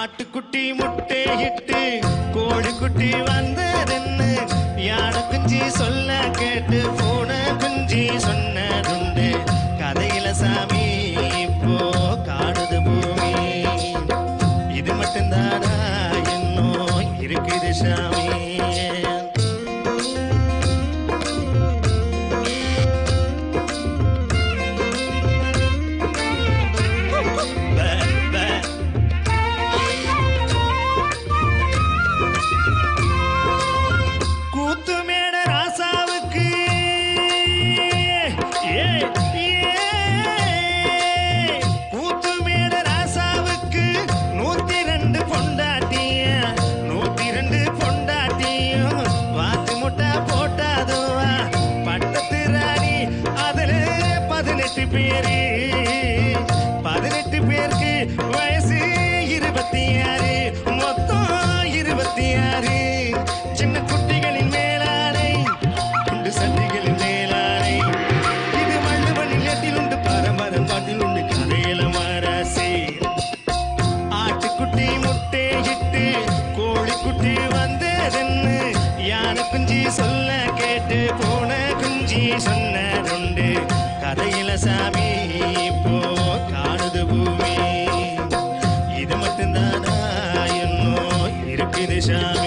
ஆட்டுக்குட்டி முட்டை இட்டு கோழிக்குட்டி வந்ததென்னு யானை குஞ்சி சொல்ல கேட்டு போன குஞ்சி சொன்னதுண்டு கதையில சாமி இப்போ காடுது பூமி இது மட்டும்தானா இன்னும் இருக்குது சாமி பே, பே. கூத்து மேட ராசாவுக்கு ஏ, ஏ. கூத்து மேட ராசாவுக்கு நூத்தி ரெண்டு பொண்டாட்டிய நூத்தி ரெண்டு பொண்டாட்டியும் வாத்து முட்டை போட்டாதுவா பட்டத்து ராணி அதுல பதினெட்டு பேரு பதினெட்டு பேருக்கு வயசு இருபத்தி ஆறு மொத்தம் இருபத்தி ஆறு சின்ன குட்டிகளின் மேலானை குண்டு சட்டிகளின் மேலானை இது மல்லுவ நிலத்தில் உண்டு பரம்பரம் பாட்டில் உண்டு கரையில மாராசி ஆட்டுக்குட்டி முட்டை இட்டு கோழிக்குட்டி வந்ததென்னு யானை குஞ்சி சொல்ல கேட்டு போன குஞ்சி சொன்னதுண்டு கதையில சாமி இப்போ காணுது பூமி இது மட்டும்தானா இன்னும் இருக்குது சாமி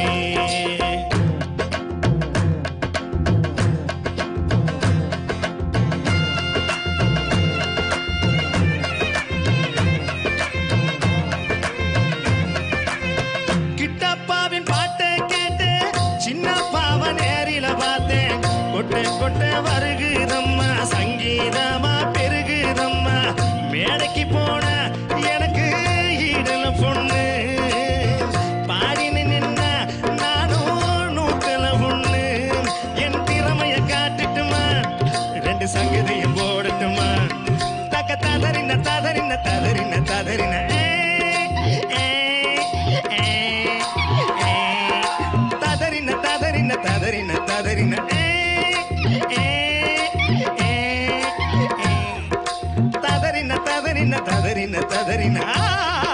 கிட்டப்பாவின் பாட்டை கேட்டு சின்னப்பாவ நேரில பார்த்தேன் கொட்டை கொட்டை வருகுதம்மா சங்கீதமா பெருகுதம்மா மேடைக்கு போன எனக்கு ஈடல பொண்ணு பாடினு நின்ன நானும் நூத்தல பொண்ணு என் திறமைய காட்டுட்டுமா ரெண்டு சங்கதியும் போடட்டுமா தக்க ததறின ததறின ததறின ததறின ஏ, ஏ, ஏ, ஏ. ததறின ததறின ததறின ததறின ஏ, ஏ, ஏ, ஏ. ததறின ததறின ததறின ததறின ஆ